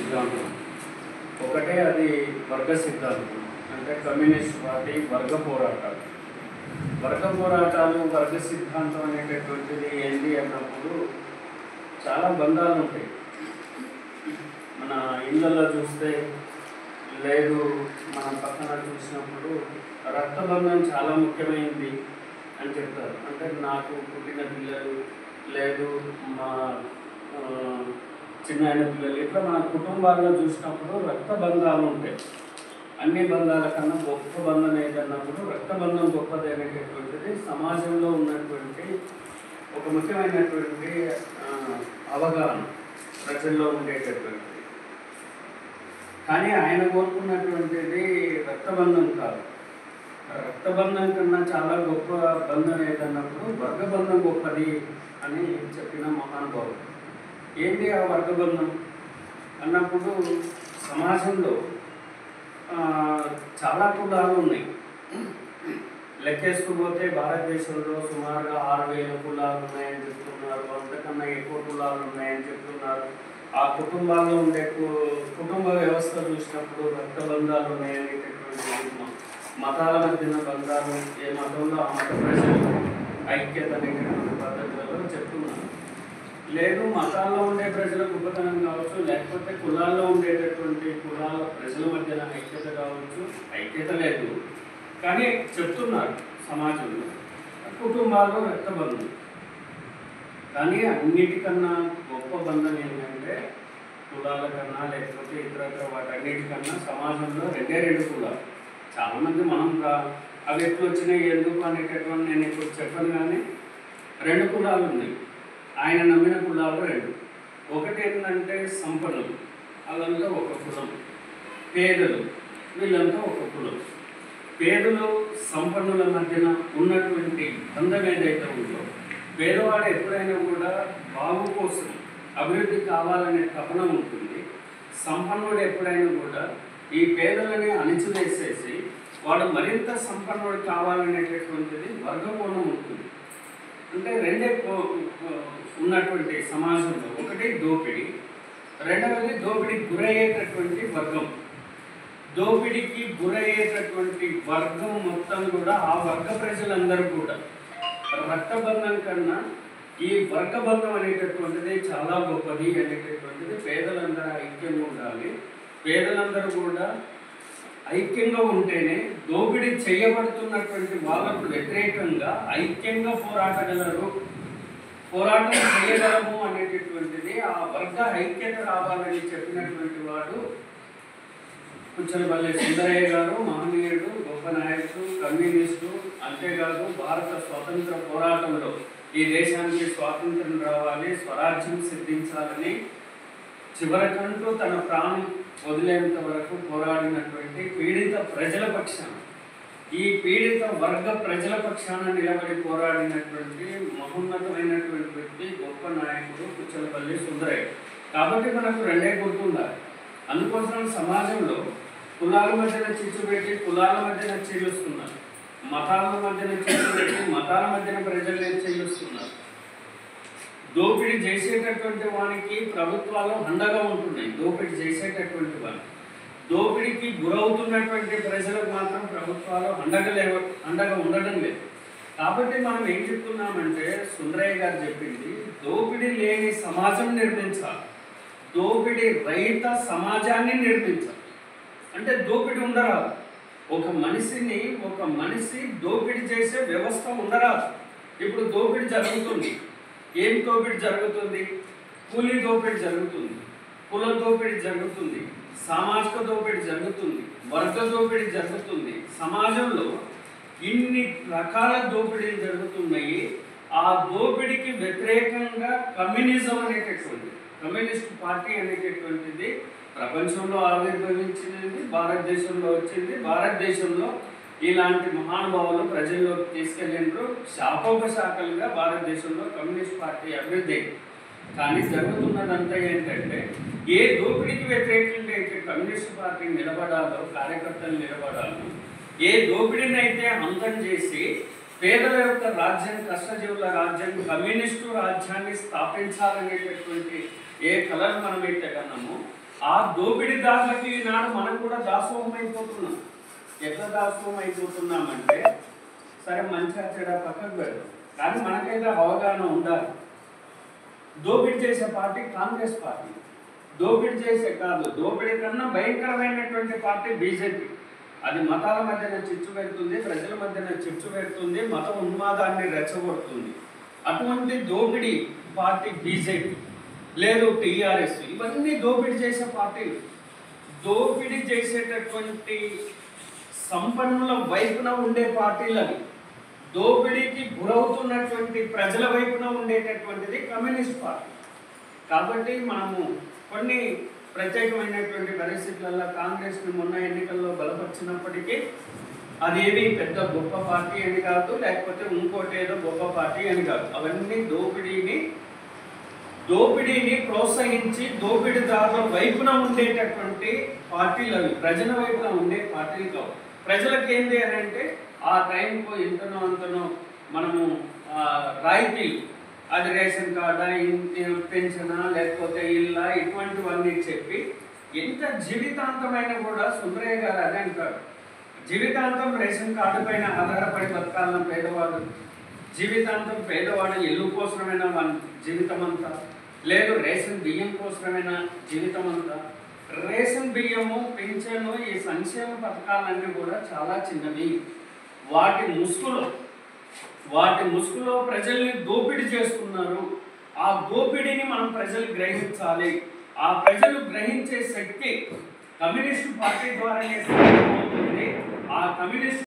సిద్ధాంతం ఒకటే అది వర్గ సిద్ధాంతం అంటే కమ్యూనిస్ట్ పార్టీ వర్గ పోరాటాలు వర్గ పోరాటాలు వర్గ సిద్ధాంతం అనేటటువంటిది ఏంటి అన్నప్పుడు చాలా బంధాలు ఉంటాయి మన ఇళ్ళల్లో చూస్తే లేదు మనం పక్కన చూసినప్పుడు రక్తబంధం చాలా ముఖ్యమైనది అని చెప్తారు అంటే నాకు పుట్టిన పిల్లలు లేదు మా ఆ, చిన్న పిల్లలు ఇట్లా మన కుటుంబాల్లో చూసినప్పుడు రక్త బంధాలు ఉంటాయి అన్ని బంధాల కన్నా గొప్ప బంధం ఏదన్నప్పుడు రక్తబంధం గొప్పది అనేటటువంటిది సమాజంలో ఉన్నటువంటి ఒక ముఖ్యమైనటువంటి ఆ, అవగాహన ప్రజల్లో ఉండేటటువంటిది కానీ ఆయన కోరుకున్నటువంటిది రక్తబంధం కాదు రక్తబంధం కన్నా చాలా గొప్ప బంధం ఏదన్నప్పుడు వర్గబంధం గొప్పది అని చెప్పిన మహానుభావుడు ఏంటి ఆ వర్గబంధం అన్నప్పుడు సమాజంలో ఆ, చాలా కులాలు ఉన్నాయి లెక్కేసుకుపోతే భారతదేశంలో సుమారుగా ఆరు వేల కులాలు ఉన్నాయని చెప్తున్నారు అంతకన్నా ఎక్కువ కులాలు ఉన్నాయని చెప్తున్నారు ఆ కుటుంబాల్లో ఉండే కు- కుటుంబ వ్యవస్థ చూసినప్పుడు రక్త బంధాలు ఉన్నాయనేటటువంటి మ- మతాల మధ్యన బంధాలు ఏ మతంలో ఆ మత ప్రజలు ఐక్యత అనేటటువంటి పద్ధతులలో చెప్తున్నారు లేదు మతాల్లో ఉండే ప్రజల గొప్పతనం కావచ్చు లేకపోతే కులాల్లో ఉండేటటువంటి కులాల ప్రజల మధ్యన ఐక్యత కావచ్చు ఐక్యత లేదు కానీ చెప్తున్నారు సమాజంలో కుటుంబాల్లో రక్తబంధం కానీ అన్నిటికన్నా గొప్ప బంధం ఏంటంటే కులాల కన్నా లేకపోతే ఇతర వాటన్నిటికన్నా సమాజంలో రెండే రెండు కులాలు చాలామంది మనం రా- అవి ఎట్లు వచ్చినాయి ఎందుకు అనేటటువంటి నేను ఇప్పుడు చెప్పను కానీ రెండు కులాలు ఉన్నాయి ఆయన నమ్మిన కులాలు రెండు ఒకటి ఏంటంటే సంపన్నులు వాళ్ళంతా ఒక కులం పేదలు వీళ్ళంతా ఒక కులం పేదలు సంపన్నుల మధ్యన ఉన్నటువంటి బంధం ఏదైతే ఉందో పేదవాడు ఎప్పుడైనా కూడా బాగు కోసం అభివృద్ధి కావాలనే తపన ఉంటుంది సంపన్నుడు ఎప్పుడైనా కూడా ఈ పేదలని అణిచివేసేసి వాడు మరింత సంపన్నుడు కావాలనేటటువంటిది వర్గకోణం ఉంటుంది అంటే రెండే కో- కో- ఉన్నటువంటి సమాజంలో ఒకటి దోపిడీ రెండవది దోపిడీకి గురయ్యేటటువంటి వర్గం దోపిడీకి గురయ్యేటటువంటి వర్గం మొత్తం కూడా ఆ వర్గ ప్రజలందరూ కూడా రక్తబంధం కన్నా ఈ వర్గబంధం అనేటటువంటిది చాలా గొప్పది అనేటటువంటిది పేదలందరూ ఐక్యంగా ఉండాలి పేదలందరూ కూడా ఐక్యంగా ఉంటేనే దోపిడీ చేయబడుతున్నటువంటి వాళ్ళకు వ్యతిరేకంగా ఐక్యంగా పోరాడగలరు పోరాటం చేయగలము అనేటటువంటిది ఆ వర్గ ఐక్యత రావాలని చెప్పినటువంటి వాడు కుచ్చలపల్లి సుందరయ్య గారు మహనీయుడు గొప్ప నాయకుడు కమ్యూనిస్టు అంతేకాదు భారత స్వాతంత్ర పోరాటంలో ఈ దేశానికి స్వాతంత్రం రావాలి స్వరాజ్యం సిద్ధించాలని చివరకంటూ తన ప్రాణం వదిలేంత వరకు పోరాడినటువంటి పీడిత ప్రజల పక్షాన ఈ పీడిత వర్గ ప్రజల పక్షాన నిలబడి పోరాడినటువంటి మహోన్నతమైనటువంటి వ్యక్తి గొప్ప నాయకుడు కుచ్చలపల్లి సుందరయ్య కాబట్టి మనకు రెండే గుర్తుండాలి అందుకోసం సమాజంలో కులాల మధ్యన చిచ్చు పెట్టి కులాల మధ్యన చీలుస్తున్నారు మతాల మధ్యన చిచ్చు పెట్టి మతాల మధ్యన ప్రజల్ని చీలుస్తున్నారు దోపిడీ చేసేటటువంటి వానికి ప్రభుత్వాలు అండగా ఉంటున్నాయి దోపిడీ చేసేటటువంటి వానికి దోపిడీకి గురవుతున్నటువంటి ప్రజలకు మాత్రం ప్రభుత్వాలు అండగా లేవ అండగా ఉండడం లేదు కాబట్టి మనం ఏం చెప్తున్నామంటే సుందరయ్య గారు చెప్పింది దోపిడీ లేని సమాజం నిర్మించాలి దోపిడీ రహిత సమాజాన్ని నిర్మించాలి అంటే దోపిడీ ఉండరాదు ఒక మనిషిని ఒక మనిషి దోపిడీ చేసే వ్యవస్థ ఉండరాదు ఇప్పుడు దోపిడీ జరుగుతుంది ఏం దోపిడీ జరుగుతుంది కూలీ దోపిడీ జరుగుతుంది కుల దోపిడీ జరుగుతుంది సామాజిక దోపిడీ జరుగుతుంది వర్గ దోపిడీ జరుగుతుంది సమాజంలో ఇన్ని రకాల దోపిడీలు జరుగుతున్నాయి ఆ దోపిడీకి వ్యతిరేకంగా కమ్యూనిజం అనేటటువంటిది కమ్యూనిస్ట్ పార్టీ అనేటటువంటిది ప్రపంచంలో ఆవిర్భవించినది భారతదేశంలో వచ్చింది భారతదేశంలో ఇలాంటి మహానుభావులు ప్రజల్లోకి తీసుకెళ్ళినారు శాఖోపశాఖలుగా భారతదేశంలో కమ్యూనిస్ట్ పార్టీ అభివృద్ధి అయింది కానీ జరుగుతున్నదంతా ఏంటంటే ఏ దోపిడీకి వ్యతిరేకంగా అయితే కమ్యూనిస్ట్ పార్టీ నిలబడాలో కార్యకర్తలు నిలబడాలో ఏ దోపిడీని అయితే అంతం చేసి పేదల యొక్క రాజ్యం కష్టజీవుల రాజ్యం కమ్యూనిస్టు రాజ్యాన్ని స్థాపించాలనేటటువంటి ఏ కళను మనమైతే కన్నామో ఆ దోపిడీదారులకి ఈనాడు మనం కూడా దాసోహం అయిపోతున్నాం ఎట్లా దాసోహం అయిపోతున్నామంటే సరే మంచిగా చెడ పక్కకు పెడదాం కానీ మనకైతే అవగాహన ఉండాలి దోపిడీ చేసే పార్టీ కాంగ్రెస్ పార్టీ దోపిడీ చేసే కాదు దోపిడీ కన్నా భయంకరమైనటువంటి పార్టీ బీజేపీ అది మతాల మధ్యన చిచ్చు పెడుతుంది ప్రజల మధ్యన చిచ్చు పెడుతుంది మత ఉన్మాదాన్ని రెచ్చగొడుతుంది అటువంటి దోపిడీ పార్టీ బీజేపీ లేదు టీఆర్ఎస్ ఇవన్నీ దోపిడీ చేసే పార్టీలు దోపిడీ చేసేటటువంటి సంపన్నుల వైపున ఉండే పార్టీలు అవి దోపిడీకి గురవుతున్నటువంటి ప్రజల వైపున ఉండేటటువంటిది కమ్యూనిస్ట్ పార్టీ కాబట్టి మనము కొన్ని ప్రత్యేకమైనటువంటి పరిస్థితులలో కాంగ్రెస్ని మొన్న ఎన్నికల్లో బలపరిచినప్పటికీ అదేమి పెద్ద గొప్ప పార్టీ అని కాదు లేకపోతే ఇంకోటి ఏదో గొప్ప పార్టీ అని కాదు అవన్నీ దోపిడీని దోపిడీని ప్రోత్సహించి దోపిడీదారుల వైపున ఉండేటటువంటి పార్టీలు అవి ప్రజల వైపున ఉండే పార్టీలు కావు ప్రజలకు ఏంటి అని అంటే ఆ టైంకు ఇంతనో అంతనో మనము ఆ, రాయితీలు అది రేషన్ కార్డా ఇన్- పెన్షనా లేకపోతే ఇల్లా ఇటువంటివన్నీ చెప్పి ఎంత జీవితాంతమైన కూడా సుందరయ్య గారు అదే అంటారు జీవితాంతం రేషన్ కార్డు పైన ఆధారపడి బతకాలన్న పేదవాడు జీవితాంతం పేదవాడు ఇల్లు కోసమైనా మన జీవితం అంతా లేదు రేషన్ బియ్యం కోసమైనా జీవితం అంతా రేషన్ బియ్యము పింఛను ఈ సంక్షేమ పథకాలన్నీ కూడా చాలా చిన్నవి వాటి ముసుగులో వాటి ముసుగులో ప్రజల్ని దోపిడీ చేస్తున్నారు ఆ దోపిడీని మనం ప్రజలు గ్రహించాలి ఆ ప్రజలు గ్రహించే శక్తి కమ్యూనిస్ట్ పార్టీ ద్వారానే సాధ్యమవుతుంది ఆ కమ్యూనిస్ట్